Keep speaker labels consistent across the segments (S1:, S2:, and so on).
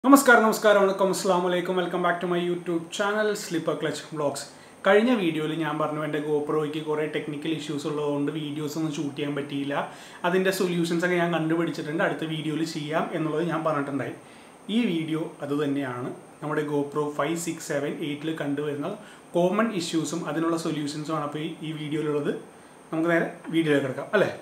S1: നമസ്കാരം നമസ്കാരം വണക്കം അസ്സാം വലൈക്കും welcome back to my YouTube channel slipper clutch vlogs കഴിഞ്ഞ വീഡിയോയിൽ ഞാൻ പറഞ്ഞു എൻ്റെ ഗോപ്രോയ്ക്ക് കുറേ ടെക്നിക്കൽ ഇഷ്യൂസ് ഉള്ളതുകൊണ്ട് വീഡിയോസ് ഒന്നും ഷൂട്ട് ചെയ്യാൻ പറ്റിയില്ല അതിൻ്റെ സൊല്യൂഷൻസ് ഒക്കെ ഞാൻ കണ്ടുപിടിച്ചിട്ടുണ്ട് അടുത്ത വീഡിയോയിൽ ചെയ്യാം എന്നുള്ളത് ഞാൻ പറഞ്ഞിട്ടുണ്ടായി ഈ വീഡിയോ അതുതന്നെയാണ് നമ്മുടെ ഗോപ്രോ ഫൈവ് സിക്സ് സെവൻ എയ്റ്റിൽ കണ്ടുവരുന്ന കോമൺ ഇഷ്യൂസും അതിനുള്ള സൊല്യൂഷൻസും ആണ് അപ്പോൾ ഈ- ഈ വീഡിയോയിലുള്ളത് നമുക്ക് നേരെ വീഡിയോയിലേക്ക് കിടക്കാം അല്ലേ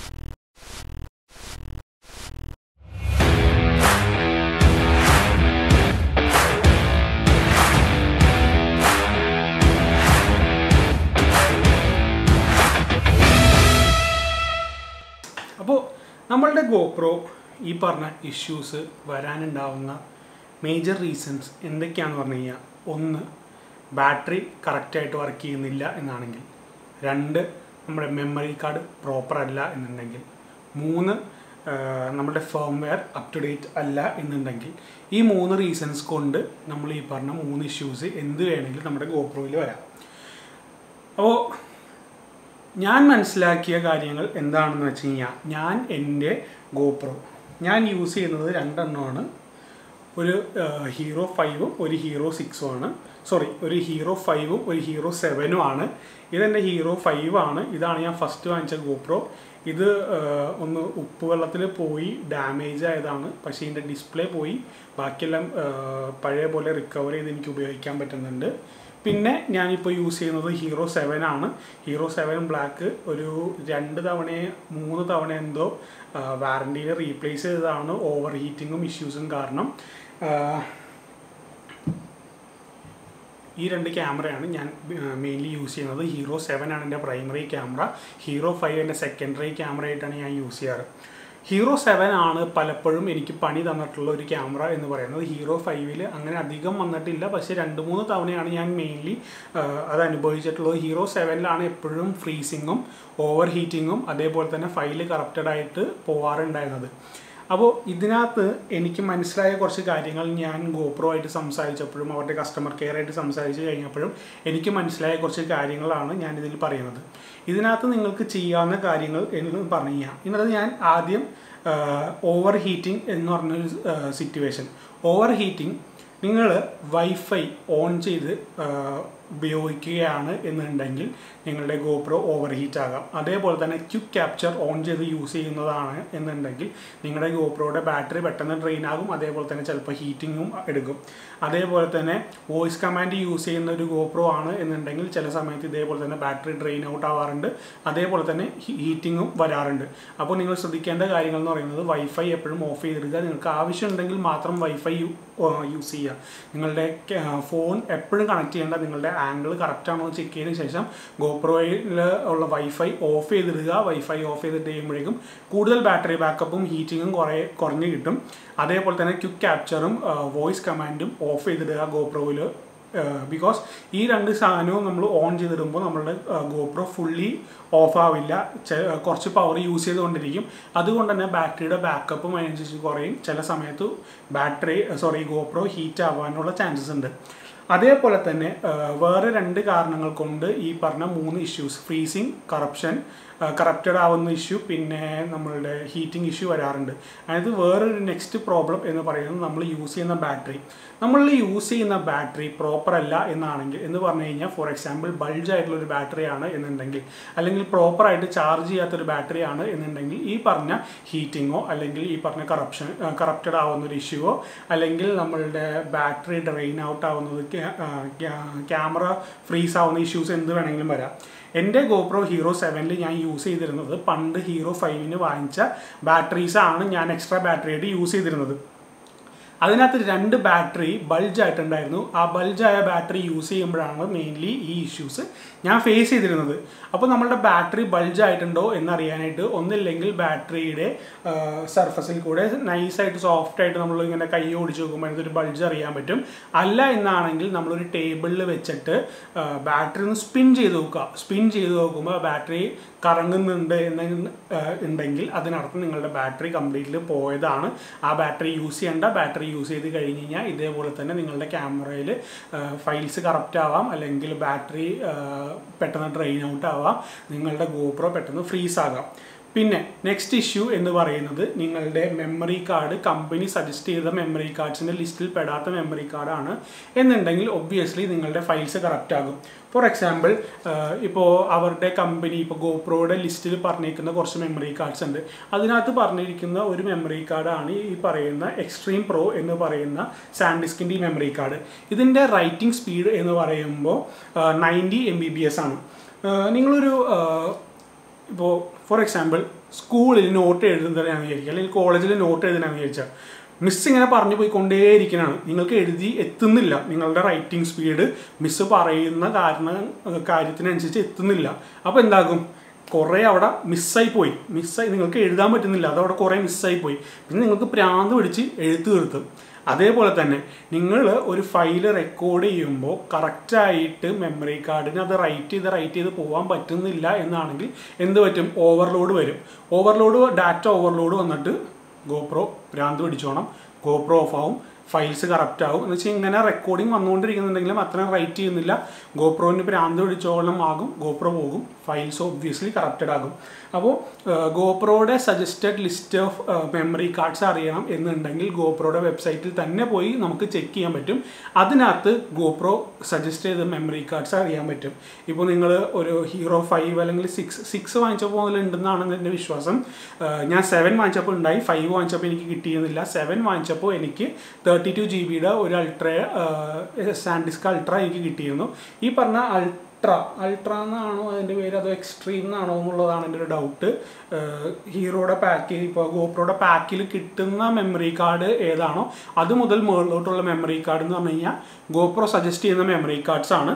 S1: അപ്പോൾ നമ്മളുടെ ഗോപ്രോ ഈ പറഞ്ഞ ഇഷ്യൂസ് വരാനുണ്ടാവുന്ന മേജർ റീസൺസ് എന്തൊക്കെയാണെന്ന് പറഞ്ഞു കഴിഞ്ഞാൽ ഒന്ന് ബാറ്ററി കറക്റ്റായിട്ട് വർക്ക് ചെയ്യുന്നില്ല എന്നാണെങ്കിൽ രണ്ട് നമ്മുടെ മെമ്മറി കാർഡ് പ്രോപ്പർ അല്ല എന്നുണ്ടെങ്കിൽ മൂന്ന് ആ, നമ്മുടെ ഫേംവെയർ അപ് ടു ഡേറ്റ് അല്ല എന്നുണ്ടെങ്കിൽ ഈ മൂന്ന് റീസൺസ് കൊണ്ട് നമ്മൾ ഈ പറഞ്ഞ മൂന്ന് ഇഷ്യൂസ് എന്ത് വേണമെങ്കിലും നമ്മുടെ ഗോപ്രോയിൽ വരാം അപ്പോൾ ഞാൻ മനസ്സിലാക്കിയ കാര്യങ്ങൾ എന്താണെന്ന് വെച്ച് കഴിഞ്ഞാൽ ഞാൻ എൻ്റെ ഗോപ്രോ ഞാൻ യൂസ് ചെയ്യുന്നത് രണ്ടെണ്ണമാണ് ഒരു ഹീറോ ഫൈവും ഒരു ഹീറോ സിക്സും ആണ് സോറി ഒരു ഹീറോ ഫൈവും ഒരു ഹീറോ സെവനും ആണ് ഇതെൻ്റെ ഹീറോ ഫൈവ് ആണ് ഇതാണ് ഞാൻ ഫസ്റ്റ് വാങ്ങിച്ച ഗോപ്രോ ഇത് ആ, ഒന്ന് ഉപ്പ് വെള്ളത്തിൽ പോയി ഡാമേജ് ആയതാണ് പക്ഷേ ഇതിൻ്റെ ഡിസ്പ്ലേ പോയി ബാക്കിയെല്ലാം ആ, പഴയ പോലെ റിക്കവർ ചെയ്ത് എനിക്ക് ഉപയോഗിക്കാൻ പറ്റുന്നുണ്ട് പിന്നെ ഞാനിപ്പോൾ യൂസ് ചെയ്യുന്നത് ഹീറോ സെവൻ ആണ് ഹീറോ സെവൻ ബ്ലാക്ക് ഒരു രണ്ട് തവണ മൂന്ന് തവണ എന്തോ വാറണ്ടിയിൽ റീപ്ലേസ് ചെയ്തതാണ് ഓവർ ഹീറ്റിങ്ങും ഇഷ്യൂസും കാരണം ആ, ഈ രണ്ട് ക്യാമറയാണ് ഞാൻ മെയിൻലി യൂസ് ചെയ്യുന്നത് ഹീറോ സെവൻ ആണ് എൻ്റെ പ്രൈമറി ക്യാമറ ഹീറോ ഫൈവ് എൻ്റെ സെക്കൻഡറി ക്യാമറ ആയിട്ടാണ് ഞാൻ യൂസ് ചെയ്യാറ് ഹീറോ സെവൻ ആണ് പലപ്പോഴും എനിക്ക് പണി തന്നിട്ടുള്ള ഒരു ക്യാമറ എന്ന് പറയുന്നത് ഹീറോ ഫൈവിൽ അങ്ങനെ അധികം വന്നിട്ടില്ല പക്ഷേ രണ്ട് മൂന്ന് തവണയാണ് ഞാൻ മെയിൻലി അത് അനുഭവിച്ചിട്ടുള്ളത് ഹീറോ സെവനിലാണ് എപ്പോഴും ഫ്രീസിങ്ങും ഓവർ ഹീറ്റിങ്ങും അതേപോലെ തന്നെ ഫൈല് കറപ്റ്റഡ് ആയിട്ട് പോവാറുണ്ടായിരുന്നത് അപ്പോൾ ഇതിനകത്ത് എനിക്ക് മനസ്സിലായ കുറച്ച് കാര്യങ്ങൾ ഞാൻ ഗോപ്രോ ആയിട്ട് സംസാരിച്ചപ്പോഴും അവരുടെ കസ്റ്റമർ കെയർ ആയിട്ട് സംസാരിച്ച് കഴിഞ്ഞപ്പോഴും എനിക്ക് മനസ്സിലായ കുറച്ച് കാര്യങ്ങളാണ് ഞാൻ ഇതിൽ പറയുന്നത് ഇതിനകത്ത് നിങ്ങൾക്ക് ചെയ്യാവുന്ന കാര്യങ്ങൾ എന്ന് പറഞ്ഞു കഴിഞ്ഞാൽ ഇതിനകത്ത് ഞാൻ ആദ്യം ഓവർ ഹീറ്റിംഗ് എന്ന് പറഞ്ഞൊരു സിറ്റുവേഷൻ ഓവർ ഹീറ്റിംഗ് നിങ്ങൾ വൈഫൈ ഓൺ ചെയ്ത് ആ, ഉപയോഗിക്കുകയാണ് എന്നുണ്ടെങ്കിൽ നിങ്ങളുടെ ഗോപ്രോ ഓവർ ഹീറ്റ് ആകാം അതേപോലെ തന്നെ ക്യുക്ക് ക്യാപ്ചർ ഓൺ ചെയ്ത് യൂസ് ചെയ്യുന്നതാണ് എന്നുണ്ടെങ്കിൽ നിങ്ങളുടെ ഗോപ്രോയുടെ ബാറ്ററി പെട്ടെന്ന് ഡ്രെയിൻ ആകും അതേപോലെ തന്നെ ചിലപ്പോൾ ഹീറ്റിങ്ങും എടുക്കും അതേപോലെ തന്നെ വോയിസ് കമാൻഡ് യൂസ് ചെയ്യുന്ന ഒരു ഗോപ്രോ ആണ് എന്നുണ്ടെങ്കിൽ ചില സമയത്ത് ഇതേപോലെ തന്നെ ബാറ്ററി ഡ്രെയിൻ ഔട്ട് ആവാറുണ്ട് അതേപോലെ തന്നെ ഹീറ്റിങ്ങും വരാറുണ്ട് അപ്പോൾ നിങ്ങൾ ശ്രദ്ധിക്കേണ്ട കാര്യങ്ങൾ എന്ന് പറയുന്നത് വൈഫൈ എപ്പോഴും ഓഫ് ചെയ്തിടുക നിങ്ങൾക്ക് ആവശ്യമുണ്ടെങ്കിൽ മാത്രം വൈഫൈ യൂസ് ചെയ്യുക നിങ്ങളുടെ ഫോൺ എപ്പോഴും കണക്ട് ചെയ്യേണ്ട നിങ്ങളുടെ ആംഗിൾ കറക്റ്റ് ആണോ ചെക്ക് ചെയ്തതിന് ശേഷം ഗോപ്രോയിൽ ഉള്ള വൈഫൈ ഓഫ് ചെയ്തിടുക വൈഫൈ ഓഫ് ചെയ്തിട്ട് കഴിയുമ്പോഴേക്കും കൂടുതൽ ബാറ്ററി ബാക്കപ്പും ഹീറ്റിങ്ങും കുറേ കുറഞ്ഞ് കിട്ടും അതേപോലെ തന്നെ ക്വിക്ക് ക്യാപ്ചറും വോയിസ് കമാൻഡും ഓഫ് ചെയ്തിടുക ഗോപ്രോയിൽ ബിക്കോസ് ഈ രണ്ട് സാധനവും നമ്മൾ ഓൺ ചെയ്തിടുമ്പോൾ നമ്മളുടെ ഗോപ്രോ ഫുള്ളി ഓഫ് ആവില്ല ചെ- കുറച്ച് പവർ യൂസ് ചെയ്തുകൊണ്ടിരിക്കും അതുകൊണ്ട് തന്നെ ബാറ്ററിയുടെ ബാക്കപ്പും അതിനനുസരിച്ച് കുറയും ചില സമയത്ത് ബാറ്ററി സോറി ഗോപ്രോ ഹീറ്റ് ആവാനുള്ള ചാൻസസ് ഉണ്ട് അതേപോലെ തന്നെ ആ, വേറെ രണ്ട് കാരണങ്ങൾ കൊണ്ട് ഈ പറഞ്ഞ മൂന്ന് ഇഷ്യൂസ് ഫ്രീസിങ് കറപ്ഷൻ കറപ്റ്റഡ് ആവുന്ന ഇഷ്യൂ പിന്നെ നമ്മളുടെ ഹീറ്റിംഗ് ഇഷ്യൂ വരാറുണ്ട് അതായത് വേറൊരു നെക്സ്റ്റ് പ്രോബ്ലം എന്ന് പറയുന്നത് നമ്മൾ യൂസ് ചെയ്യുന്ന ബാറ്ററി നമ്മൾ യൂസ് ചെയ്യുന്ന ബാറ്ററി പ്രോപ്പർ അല്ല എന്നാണെങ്കിൽ എന്ന് പറഞ്ഞു കഴിഞ്ഞാൽ ഫോർ എക്സാമ്പിൾ ബൾജ് ആയിട്ടുള്ള ഒരു ബാറ്ററിയാണ് എന്നുണ്ടെങ്കിൽ അല്ലെങ്കിൽ പ്രോപ്പറായിട്ട് ചാർജ് ചെയ്യാത്തൊരു ബാറ്ററിയാണ് എന്നുണ്ടെങ്കിൽ ഈ പറഞ്ഞ ഹീറ്റിങ്ങോ അല്ലെങ്കിൽ ഈ പറഞ്ഞ കറപ്ഷൻ കറപ്റ്റഡ് ആവുന്ന ഒരു ഇഷ്യൂവോ അല്ലെങ്കിൽ നമ്മളുടെ ബാറ്ററി ഡ്രെയിൻ ഔട്ട് ആവുന്നത് ക്യാമറ ഫ്രീസ് ആവുന്ന ഇഷ്യൂസ് എന്ത് വേണമെങ്കിലും വരാം എൻ്റെ ഗോപ്രോ ഹീറോ സെവനിൽ ഞാൻ യൂസ് ചെയ്തിരുന്നത് പണ്ട് ഹീറോ ഫൈവിന് വാങ്ങിച്ച ബാറ്ററീസ് ആണ് ഞാൻ എക്സ്ട്രാ ബാറ്ററി ആയിട്ട് യൂസ് ചെയ്തിരുന്നത് അതിനകത്ത് രണ്ട് ബാറ്ററി ബൾജ് ആയിട്ടുണ്ടായിരുന്നു ആ ബൾജായ ബാറ്ററി യൂസ് ചെയ്യുമ്പോഴാണ് മെയിൻലി ഈ ഇഷ്യൂസ് ഞാൻ ഫേസ് ചെയ്തിരുന്നത് അപ്പോൾ നമ്മളുടെ ബാറ്ററി ബൾജ് ആയിട്ടുണ്ടോ എന്നറിയാനായിട്ട് ഒന്നില്ലെങ്കിൽ ബാറ്ററിയുടെ സർഫസിൽ കൂടെ നൈസായിട്ട് സോഫ്റ്റ് ആയിട്ട് നമ്മൾ ഇങ്ങനെ കൈ ഓടിച്ച് നോക്കുമ്പോൾ അതിനൊരു ബൾജ് അറിയാൻ പറ്റും അല്ല എന്നാണെങ്കിൽ നമ്മളൊരു ടേബിളിൽ വെച്ചിട്ട് ബാറ്ററി ഒന്ന് സ്പിൻ ചെയ്ത് നോക്കുക സ്പിൻ ചെയ്ത് നോക്കുമ്പോൾ ബാറ്ററി കറങ്ങുന്നുണ്ട് എന്ന് ഉണ്ടെങ്കിൽ അതിനർത്ഥം നിങ്ങളുടെ ബാറ്ററി കംപ്ലീറ്റ്ലി പോയതാണ് ആ ബാറ്ററി യൂസ് ചെയ്യേണ്ട ബാറ്ററി യൂസ് ചെയ്ത് കഴിഞ്ഞ് കഴിഞ്ഞാൽ ഇതേപോലെ തന്നെ നിങ്ങളുടെ ക്യാമറയിൽ ഫയൽസ് കറപ്റ്റ് ആവാം അല്ലെങ്കിൽ ബാറ്ററി പെട്ടെന്ന് ഡ്രെയിൻ ഔട്ട് ആവാം നിങ്ങളുടെ ഗോപ്രോ പെട്ടെന്ന് ഫ്രീസ് ആകാം പിന്നെ നെക്സ്റ്റ് ഇഷ്യൂ എന്ന് പറയുന്നത് നിങ്ങളുടെ മെമ്മറി കാർഡ് കമ്പനി സജസ്റ്റ് ചെയ്ത മെമ്മറി കാർഡ്സിൻ്റെ ലിസ്റ്റിൽ പെടാത്ത മെമ്മറി കാർഡാണ് എന്നുണ്ടെങ്കിൽ ഒബ്വിയസ്ലി നിങ്ങളുടെ ഫയൽസ് കറക്റ്റ് ആകും ഫോർ എക്സാമ്പിൾ ഇപ്പോൾ അവരുടെ കമ്പനി ഇപ്പോൾ ഗോപ്രോയുടെ ലിസ്റ്റിൽ പറഞ്ഞിരിക്കുന്ന കുറച്ച് മെമ്മറി കാർഡ്സ് ഉണ്ട് അതിനകത്ത് പറഞ്ഞിരിക്കുന്ന ഒരു മെമ്മറി കാർഡാണ് ഈ പറയുന്ന എക്സ്ട്രീം പ്രോ എന്ന് പറയുന്ന സാൻഡിസ്കിൻ്റെ ഈ മെമ്മറി കാർഡ് ഇതിൻ്റെ റൈറ്റിംഗ് സ്പീഡ് എന്ന് പറയുമ്പോൾ ninety M B B S ആണ് ആഹ് നിങ്ങളൊരു ഇപ്പോൾ ഫോർ എക്സാമ്പിൾ സ്കൂളിൽ നോട്ട് എഴുതുന്നതാണെന്ന് വിചാരിക്കുക അല്ലെങ്കിൽ കോളേജിൽ നോട്ട് എഴുതുന്നതാണെന്ന് വിചാരിച്ചാൽ മിസ് ഇങ്ങനെ പറഞ്ഞു പോയിക്കൊണ്ടേയിരിക്കണതാണ് നിങ്ങൾക്ക് എഴുതി എത്തുന്നില്ല നിങ്ങളുടെ റൈറ്റിംഗ് സ്പീഡ് മിസ് പറയുന്ന കാരണം കാര്യത്തിനനുസരിച്ച് എത്തുന്നില്ല അപ്പോൾ എന്താകും കുറേ അവിടെ മിസ്സായി പോയി മിസ്സായി നിങ്ങൾക്ക് എഴുതാൻ പറ്റുന്നില്ല അതവിടെ കുറേ മിസ്സായി പോയി പിന്നെ നിങ്ങൾക്ക് പ്രാന്ത് പിടിച്ച് എഴുത്ത് തീർത്ത് അതേപോലെ തന്നെ നിങ്ങൾ ഒരു ഫയല് റെക്കോർഡ് ചെയ്യുമ്പോൾ കറക്റ്റായിട്ട് മെമ്മറി കാർഡിന് അത് റൈറ്റ് ചെയ്ത് റൈറ്റ് ചെയ്ത് പോകാൻ പറ്റുന്നില്ല എന്നാണെങ്കിൽ എന്ത് പറ്റും ഓവർലോഡ് വരും ഓവർലോഡ് ഡാറ്റ ഓവർലോഡ് വന്നിട്ട് ഗോപ്രോ ഭ്രാന്ത് പിടിച്ചോണം ഗോപ്രോ ഓഫ് ആവും ഫയൽസ് കറക്റ്റ് ആവും എന്ന് വെച്ചാൽ ഇങ്ങനെ റെക്കോർഡിംഗ് വന്നുകൊണ്ടിരിക്കുന്നുണ്ടെങ്കിലും അത്രയും റൈറ്റ് ചെയ്യുന്നില്ല ഗോപ്രോന് ഭ്രാന്ത് പിടിച്ചോളം ആകും ഗോപ്രോ പോകും ഫയൽസ് ഒബ്വിയസ്ലി കറക്റ്റഡ് ആകും അപ്പോൾ ഗോപ്രോയുടെ suggested list of memory cards അറിയണം എന്നുണ്ടെങ്കിൽ ഗോപ്രോയുടെ വെബ്സൈറ്റിൽ തന്നെ പോയി നമുക്ക് ചെക്ക് ചെയ്യാൻ പറ്റും അതിനകത്ത് ഗോപ്രോ സജസ്റ്റ് ചെയ്ത മെമ്മറി കാർഡ്സ് അറിയാൻ പറ്റും ഇപ്പോൾ നിങ്ങൾ ഒരു ഹീറോ ഫൈവ് അല്ലെങ്കിൽ സിക്സ് സിക്സ് വാങ്ങിച്ചപ്പോൾ മുതൽ ഉണ്ടെന്നാണ് എൻ്റെ വിശ്വാസം ഏഹ് ഞാൻ സെവൻ വാങ്ങിച്ചപ്പോൾ ഉണ്ടായി ഫൈവ് വാങ്ങിച്ചപ്പോൾ എനിക്ക് കിട്ടിയിരുന്നില്ല സെവൻ വാങ്ങിച്ചപ്പോൾ എനിക്ക് തേർട്ടി ടു ജി ബിയുടെ ഒരു അൾട്ര സാൻഡിസ്ക് അൾട്ര എനിക്ക് കിട്ടിയിരുന്നു ഈ പറഞ്ഞ അൾട്ര അൾട്ര എന്നാണോ അതിൻ്റെ പേര് അതോ എക്സ്ട്രീം എന്നാണോ എന്നുള്ളതാണ് എൻ്റെ ഒരു ഡൗട്ട് ഹീറോയുടെ പാക്കിൽ ഇപ്പോൾ ഗോപ്രോയുടെ പാക്കിൽ കിട്ടുന്ന മെമ്മറി കാർഡ് ഏതാണോ അത് മുതൽ മുകളിലോട്ടുള്ള മെമ്മറി കാർഡ് എന്ന് പറഞ്ഞു കഴിഞ്ഞാൽ ഗോപ്രോ സജസ്റ്റ് ചെയ്യുന്ന മെമ്മറി കാർഡ്സ് ആണ്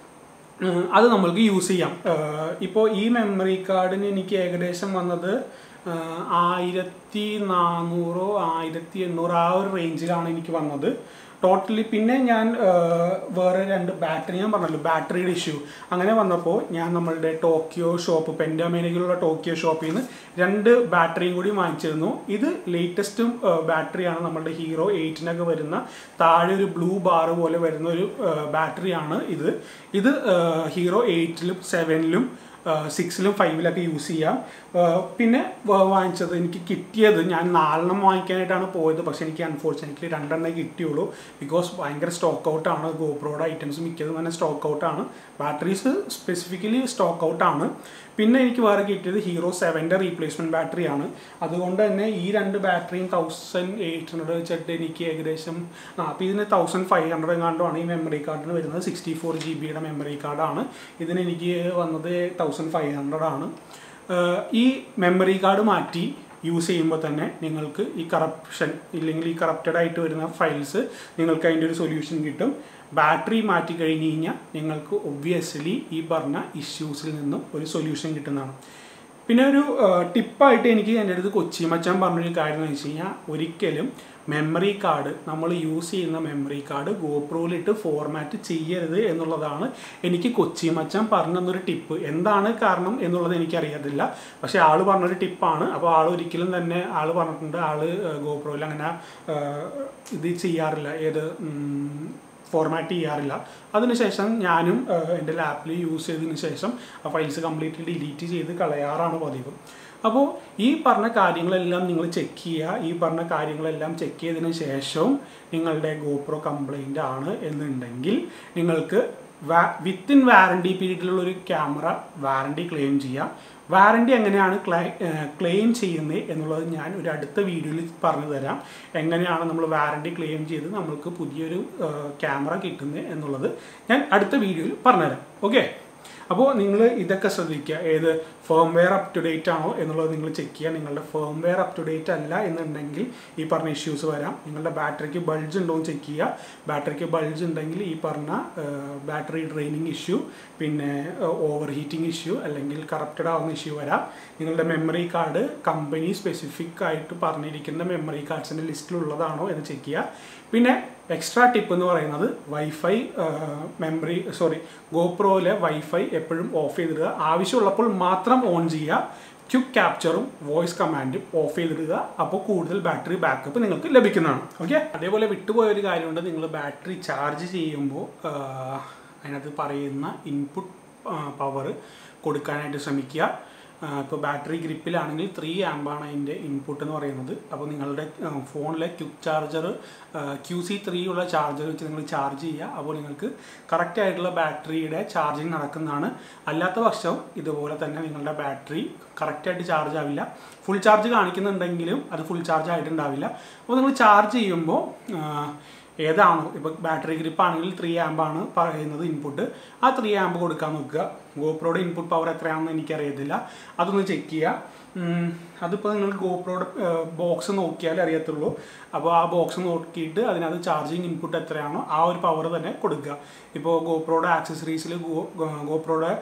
S1: ഉം, അത് നമ്മൾക്ക് യൂസ് ചെയ്യാം ഇപ്പോൾ ഈ മെമ്മറി കാർഡിന് എനിക്ക് ഏകദേശം വന്നത് ആഹ്, ആയിരത്തി നാനൂറോ ആയിരത്തി എണ്ണൂറോ ആ ഒരു റേഞ്ചിലാണ് എനിക്ക് വന്നത് ടോട്ടലി പിന്നെ ഞാൻ ആഹ്, വേറെ രണ്ട് ബാറ്ററി ഞാൻ പറഞ്ഞല്ലോ ബാറ്ററിയുടെ ഇഷ്യൂ അങ്ങനെ വന്നപ്പോൾ ഞാൻ നമ്മളുടെ ടോക്കിയോ ഷോപ്പ് പെൻഡാമേനയിലുള്ള ടോക്കിയോ ഷോപ്പിൽ നിന്ന് രണ്ട് ബാറ്ററിയും കൂടി വാങ്ങിച്ചിരുന്നു ഇത് ലേറ്റസ്റ്റും ബാറ്ററിയാണ് നമ്മളുടെ ഹീറോ എയ്റ്റിനൊക്കെ വരുന്ന താഴെ ഒരു ബ്ലൂ ബാർ പോലെ വരുന്ന ഒരു ബാറ്ററിയാണ് ഇത് ഇത് ഹീറോ എയ്റ്റിലും സെവനിലും സിക്സിലും ഫൈവിലൊക്കെ യൂസ് ചെയ്യാം ആ, പിന്നെ വ- വാങ്ങിച്ചത് എനിക്ക് കിട്ടിയത് ഞാൻ നാലെണ്ണം വാങ്ങിക്കാനായിട്ടാണ് പോയത് പക്ഷേ എനിക്ക് അൺഫോർച്ചുനേറ്റ്ലി രണ്ടെണ്ണേ കിട്ടിയുള്ളൂ ബിക്കോസ് ഭയങ്കര സ്റ്റോക്ക് ഔട്ടാണ് ഗോപ്രോയുടെ ഐറ്റംസ് മിക്കതും തന്നെ സ്റ്റോക്ക് ഔട്ടാണ് ബാറ്ററീസ് സ്പെസിഫിക്കലി സ്റ്റോക്ക് ഔട്ടാണ് പിന്നെ എനിക്ക് വേറെ കിട്ടിയത് ഹീറോ സെവൻ്റെ റീപ്ലേസ്മെൻറ്റ് ബാറ്ററിയാണ് അതുകൊണ്ട് തന്നെ ഈ രണ്ട് ബാറ്ററിയും തൗസൻഡ് എയ്റ്റ് ഹൺഡ്രഡ് വെച്ചിട്ട് എനിക്ക് ഏകദേശം ആ അപ്പോൾ ഇതിന് തൗസൻഡ് ഫൈവ് ഹൺഡ്രഡ് എങ്ങാണ്ടുമാണ് ഈ മെമ്മറി കാർഡിന് വരുന്നത് സിക്സ്റ്റി ഫോർ ജി ബിയുടെ മെമ്മറി കാർഡാണ് ഇതിന് എനിക്ക് വന്നത് തൗസൻഡ് ഫൈവ് ഹൺഡ്രഡ് ആണ് ഏഹ് ഈ മെമ്മറി കാർഡ് മാറ്റി യൂസ് ചെയ്യുമ്പോൾ തന്നെ നിങ്ങൾക്ക് ഈ കറപ്ഷൻ ഇല്ലെങ്കിൽ ഈ കറപ്റ്റഡ് ആയിട്ട് വരുന്ന ഫയൽസ് നിങ്ങൾക്ക് അതിൻ്റെ ഒരു സൊല്യൂഷൻ കിട്ടും ബാറ്ററി മാറ്റി കഴിഞ്ഞ് കഴിഞ്ഞാൽ നിങ്ങൾക്ക് ഒബ്വിയസ്ലി ഈ പറഞ്ഞ ഇഷ്യൂസിൽ നിന്നും ഒരു സൊല്യൂഷൻ കിട്ടുന്നതാണ് പിന്നെ ഒരു ടിപ്പായിട്ട് എനിക്ക് എൻ്റെ അടുത്ത് കൊച്ചി മച്ചാൻ പറഞ്ഞൊരു കാര്യം എന്ന് വെച്ച് കഴിഞ്ഞാൽ ഒരിക്കലും മെമ്മറി കാർഡ് നമ്മൾ യൂസ് ചെയ്യുന്ന മെമ്മറി കാർഡ് ഗോപ്രോയിലിട്ട് ഫോർമാറ്റ് ചെയ്യരുത് എന്നുള്ളതാണ് എനിക്ക് കൊച്ചി മച്ചാൻ പറഞ്ഞു തന്നൊരു ടിപ്പ് എന്താണ് കാരണം എന്നുള്ളത് എനിക്കറിയത്തില്ല പക്ഷേ ആൾ പറഞ്ഞൊരു ടിപ്പാണ് അപ്പോൾ ആൾ ഒരിക്കലും തന്നെ ആൾ പറഞ്ഞിട്ടുണ്ട് ആൾ ഗോപ്രോയിൽ അങ്ങനെ ആ, ഇത് ചെയ്യാറില്ല ഏത് ഉം, ഫോർമാറ്റ് ചെയ്യാറില്ല അതിനുശേഷം ഞാനും ആഹ്, എൻ്റെ ലാപ്പിൽ യൂസ് ചെയ്തതിന് ശേഷം ആ ഫയൽസ് കംപ്ലീറ്റ്ലി ഡിലീറ്റ് ചെയ്ത് കളയാറാണ് പതിവ് അപ്പോൾ ഈ പറഞ്ഞ കാര്യങ്ങളെല്ലാം നിങ്ങൾ ചെക്ക് ചെയ്യുക ഈ പറഞ്ഞ കാര്യങ്ങളെല്ലാം ചെക്ക് ചെയ്തതിന് ശേഷവും നിങ്ങളുടെ ഗോപ്രോ കംപ്ലൈൻ്റ് ആണ് എന്നുണ്ടെങ്കിൽ നിങ്ങൾക്ക് വിത്തിൻ വാറണ്ടി പീരീഡിലുള്ള ഒരു ക്യാമറ വാറണ്ടി ക്ലെയിം ചെയ്യാം വാറണ്ടി എങ്ങനെയാണ് ക്ലെയിം ചെയ്യുന്നത് എന്നുള്ളത് ഞാൻ ഒരു അടുത്ത വീഡിയോയിൽ പറഞ്ഞു തരാം എങ്ങനെയാണ് നമ്മൾ വാറണ്ടി ക്ലെയിം ചെയ്ത് നമ്മൾക്ക് പുതിയൊരു ക്യാമറ കിട്ടുന്നത് എന്നുള്ളത് ഞാൻ അടുത്ത വീഡിയോയിൽ പറഞ്ഞുതരാം ഓക്കെ അപ്പോൾ നിങ്ങൾ ഇതൊക്കെ ശ്രദ്ധിക്കുക ഏത് ഫേംവെയർ അപ് ടു ഡേറ്റ് ആണോ എന്നുള്ളത് നിങ്ങൾ ചെക്ക് ചെയ്യുക നിങ്ങളുടെ ഫേംവെയർ അപ് ടു ഡേറ്റ് അല്ല എന്നുണ്ടെങ്കിൽ ഈ പറഞ്ഞ ഇഷ്യൂസ് വരാം നിങ്ങളുടെ ബാറ്ററിക്ക് ബൾജ് ഉണ്ടോ എന്ന് ചെക്ക് ചെയ്യുക ബാറ്ററിക്ക് ബൾജ് ഉണ്ടെങ്കിൽ ഈ പറഞ്ഞ ബാറ്ററി ഡ്രെയിനിങ് ഇഷ്യൂ പിന്നെ ഓവർ ഹീറ്റിംഗ് ഇഷ്യൂ അല്ലെങ്കിൽ കറപ്റ്റഡ് ആവുന്ന ഇഷ്യൂ വരാം നിങ്ങളുടെ മെമ്മറി കാർഡ് കമ്പനി സ്പെസിഫിക് ആയിട്ട് പറഞ്ഞിരിക്കുന്ന മെമ്മറി കാർഡ്സിൻ്റെ ലിസ്റ്റിലുള്ളതാണോ എന്ന് ചെക്ക് ചെയ്യുക പിന്നെ എക്സ്ട്രാ ടിപ്പ് എന്ന് പറയുന്നത് വൈഫൈ മെമ്മറി സോറി ഗോപ്രോയിലെ വൈഫൈ എപ്പോഴും ഓഫ് ചെയ്തിടുക ആവശ്യമുള്ളപ്പോൾ മാത്രം ഓൺ ചെയ്യുക ക്യുക്ക് ക്യാപ്ചറും വോയിസ് കമാൻഡും ഓഫ് ചെയ്തിടുക അപ്പോൾ കൂടുതൽ ബാറ്ററി ബാക്കപ്പ് നിങ്ങൾക്ക് ലഭിക്കുന്നതാണ് ഓക്കെ അതേപോലെ വിട്ടുപോയ ഒരു കാര്യമുണ്ട് നിങ്ങൾ ബാറ്ററി ചാർജ് ചെയ്യുമ്പോൾ അതിനകത്ത് പറയുന്ന ഇൻപുട്ട് പവർ കൊടുക്കാനായിട്ട് ശ്രമിക്കുക ഇപ്പോൾ ബാറ്ററി ഗ്രിപ്പിലാണെങ്കിൽ ത്രീ ആമ്പാണ് അതിൻ്റെ ഇൻപുട്ട് എന്ന് പറയുന്നത് അപ്പോൾ നിങ്ങളുടെ ഫോണിലെ quick charger Q C three ഉള്ള ചാർജർ വെച്ച് നിങ്ങൾ ചാർജ് ചെയ്യുക അപ്പോൾ നിങ്ങൾക്ക് കറക്റ്റ് ആയിട്ടുള്ള ബാറ്ററിയുടെ ചാർജിങ് നടക്കുന്നതാണ് അല്ലാത്ത പക്ഷം ഇതുപോലെ തന്നെ നിങ്ങളുടെ ബാറ്ററി കറക്റ്റായിട്ട് ചാർജ് ആവില്ല ഫുൾ ചാർജ് കാണിക്കുന്നുണ്ടെങ്കിലും അത് ഫുൾ ചാർജ് ആയിട്ടുണ്ടാവില്ല അപ്പോൾ നിങ്ങൾ ചാർജ് ചെയ്യുമ്പോൾ ഏതാണോ ഇപ്പോൾ ബാറ്ററി ഗ്രിപ്പ് ആണെങ്കിൽ ത്രീ ആമ്പാണ് പറയുന്നത് ഇൻപുട്ട് ആ ത്രീ ആമ്പ് കൊടുക്കാൻ നോക്കുക ഗോപ്രോയുടെ ഇൻപുട്ട് പവർ എത്രയാണെന്ന് എനിക്കറിയത്തില്ല അതൊന്ന് ചെക്ക് ചെയ്യുക അതിപ്പോൾ നിങ്ങൾ ഗോപ്രോയുടെ ബോക്സ് നോക്കിയാലേ അറിയത്തുള്ളൂ അപ്പോൾ ആ ബോക്സ് നോക്കിയിട്ട് അതിനകത്ത് ചാർജിങ് ഇൻപുട്ട് എത്രയാണോ ആ ഒരു പവർ തന്നെ കൊടുക്കുക ഇപ്പോൾ ഗോപ്രോയുടെ ആക്സസറീസിൽ ഗോ ഗോപ്രോയുടെ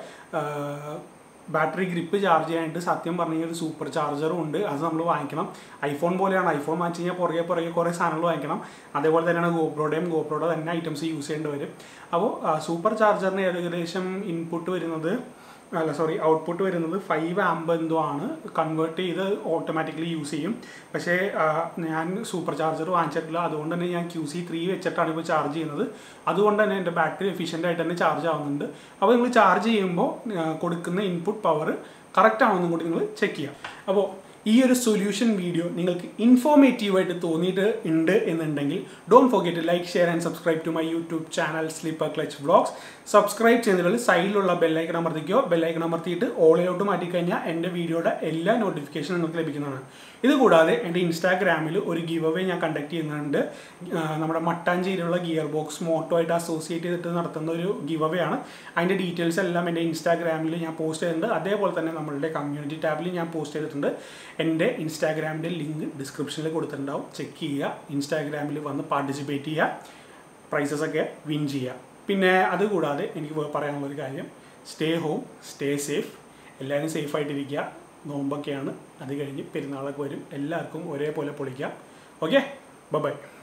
S1: ബാറ്ററി ഗ്രിപ്പ് ചാർജ് ചെയ്യാനായിട്ട് സത്യം പറഞ്ഞു കഴിഞ്ഞാൽ ഒരു സൂപ്പർ ചാർജറും ഉണ്ട് അത് നമ്മൾ വാങ്ങിക്കണം ഐഫോൺ പോലെയാണ് ഐഫോൺ വാങ്ങിച്ച് കഴിഞ്ഞാൽ പുറകെ പുറകെ കുറേ സാധനങ്ങൾ വാങ്ങിക്കണം അതേപോലെ തന്നെയാണ് ഗോപ്രോയുടെയും ഗോപ്രോയുടെ തന്നെ ഐറ്റംസ് യൂസ് ചെയ്യേണ്ടി വരും അപ്പോൾ സൂപ്പർ ചാർജറിന് ഏകദേശം ഇൻപുട്ട് വരുന്നത് അല്ല സോറി ഔട്ട്പുട്ട് വരുന്നത് ഫൈവ് ആമ്പ് എന്തോ ആണ് കൺവേർട്ട് ചെയ്ത് ഓട്ടോമാറ്റിക്കലി യൂസ് ചെയ്യും പക്ഷേ ഞാൻ സൂപ്പർ ചാർജർ വാങ്ങിച്ചിട്ടില്ല അതുകൊണ്ട് തന്നെ ഞാൻ ക്യൂ സി ത്രീ വെച്ചിട്ടാണ് ഇപ്പോൾ ചാർജ് ചെയ്യുന്നത് അതുകൊണ്ട് തന്നെ എൻ്റെ ബാറ്ററി എഫിഷ്യൻ്റ് ആയിട്ട് തന്നെ ചാർജ് ആവുന്നുണ്ട് അപ്പോൾ നിങ്ങൾ ചാർജ് ചെയ്യുമ്പോൾ കൊടുക്കുന്ന ഇൻപുട്ട് പവർ കറക്റ്റ് ആണോ എന്നും കൂടി നിങ്ങൾ ചെക്ക് ചെയ്യാം അപ്പോൾ ഈ ഒരു സൊല്യൂഷൻ വീഡിയോ നിങ്ങൾക്ക് ഇൻഫോർമേറ്റീവായിട്ട് തോന്നിയിട്ട് ഉണ്ട് എന്നുണ്ടെങ്കിൽ don't forget like share and subscribe to my YouTube channel slipper clutch vlogs subscribe ചെയ്യുന്നതിൽ സൈഡിലുള്ള ബെല്ലൈക്കൺ അമർത്തിക്കോ ബെല്ലൈക്കൺ അമർത്തിയിട്ട് ഓളിലോട്ട് മാറ്റിക്കഴിഞ്ഞാൽ എൻ്റെ വീഡിയോയുടെ എല്ലാ നോട്ടിഫിക്കേഷനും നിങ്ങൾക്ക് ലഭിക്കുന്നതാണ് ഇതുകൂടാതെ എൻ്റെ ഇൻസ്റ്റാഗ്രാമിൽ ഒരു ഗിവ് അവേ ഞാൻ കണ്ടക്ട് ചെയ്യുന്നുണ്ട് നമ്മുടെ മട്ടാഞ്ചേരിയിലുള്ള ഗിയർ ബോക്സ് മോട്ടോ ആയിട്ട് അസോസിയേറ്റ് ചെയ്തിട്ട് നടത്തുന്ന ഒരു ഗിവ് അവേ ആണ് അതിൻ്റെ ഡീറ്റെയിൽസ് എല്ലാം എൻ്റെ ഇൻസ്റ്റാഗ്രാമിൽ ഞാൻ പോസ്റ്റ് ചെയ്തിട്ടുണ്ട് അതേപോലെ തന്നെ നമ്മളുടെ കമ്മ്യൂണിറ്റി ടാബിൽ ഞാൻ പോസ്റ്റ് ചെയ്തിട്ടുണ്ട് എൻ്റെ ഇൻസ്റ്റാഗ്രാമിൻ്റെ ലിങ്ക് ഡിസ്ക്രിപ്ഷനിൽ കൊടുത്തിട്ടുണ്ടാവും ചെക്ക് ചെയ്യുക ഇൻസ്റ്റാഗ്രാമിൽ വന്ന് പാർട്ടിസിപ്പേറ്റ് ചെയ്യുക പ്രൈസസ് ഒക്കെ വിൻ ചെയ്യുക പിന്നെ അതുകൂടാതെ എനിക്ക് പറയാനുള്ള ഒരു കാര്യം സ്റ്റേ ഹോം സ്റ്റേ സേഫ് എല്ലാവരും സേഫ് ആയിട്ടിരിക്കുക നോമ്പൊക്കെയാണ് അത് കഴിഞ്ഞ് പെരുന്നാളൊക്കെ വരും എല്ലാവർക്കും ഒരേപോലെ പൊളിക്കാം ഓക്കെ ബൈ